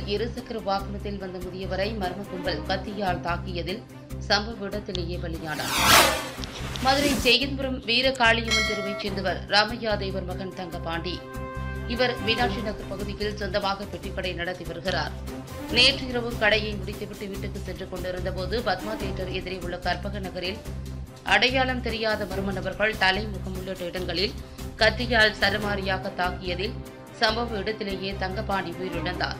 இருசக்கர வாகனத்தில் வந்த முதியவரை மர்ம கும்பல் கத்தியால் தாக்கியதில் சம்பவ இடத்திலேயே பலியானார் மதுரை ஜெயன்புரம் வீரகாளியம்மன் தெருவைச் சேர்ந்தவர் ராமையா தேவர் மகன் தங்கபாண்டி இவர் மீனாட்சி நகர் பகுதியில் சொந்தமாக பெட்டிக்கடை நடத்தி வருகிறார் நேற்று இரவு கடையை முடித்துவிட்டு வீட்டுக்கு சென்று கொண்டிருந்த போது பத்மா தியேட்டர் எதிரே உள்ள கற்பக நகரில் அடையாளம் தெரியாத மர்ம நபர்கள் தலை முகம் உள்ளிட்ட இடங்களில் கத்தியால் சரமாரியாக தாக்கியதில் சம்பவ இடத்திலேயே தங்கபாண்டி உயிரிழந்தார்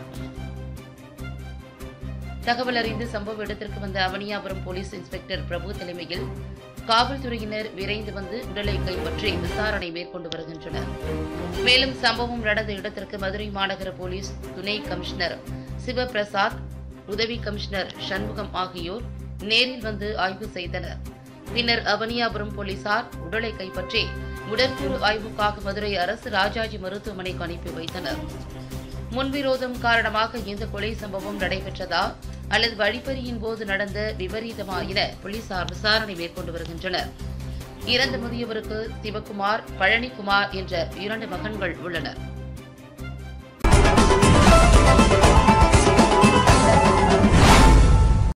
தகவல் அறிந்து சம்பவ இடத்திற்கு வந்த அவனியாபுரம் போலீஸ் இன்ஸ்பெக்டர் பிரபு தலைமையில் காவல்துறையினர் விரைந்து வந்து உடலை கைப்பற்றி விசாரணை மேற்கொண்டு வருகின்றனர் மேலும் சம்பவம் நடந்த இடத்திற்கு மதுரை மாநகர போலீஸ் துணை கமிஷனர் சிவபிரசாத் உதவி கமிஷனர் சண்முகம் ஆகியோர் நேரில் வந்து ஆய்வு செய்தனர் பின்னர் அவனியாபுரம் போலீசார் உடலை கைப்பற்றி உடற்கூறு ஆய்வுக்காக மதுரை அரசு ராஜாஜி மருத்துவமனைக்கு அனுப்பி வைத்தனர் முன்விரோதம் காரணமாக இந்த கொலை சம்பவம் நடைபெற்றதா அல்லது வழிப்பறியின் போது நடந்த விபரீதமா என போலீசார் விசாரணை மேற்கொண்டு வருகின்றனர் இறந்த முதியவருக்கு சிவகுமார் பழனிக்குமார் என்ற இரண்டு மகன்கள் உள்ளனர்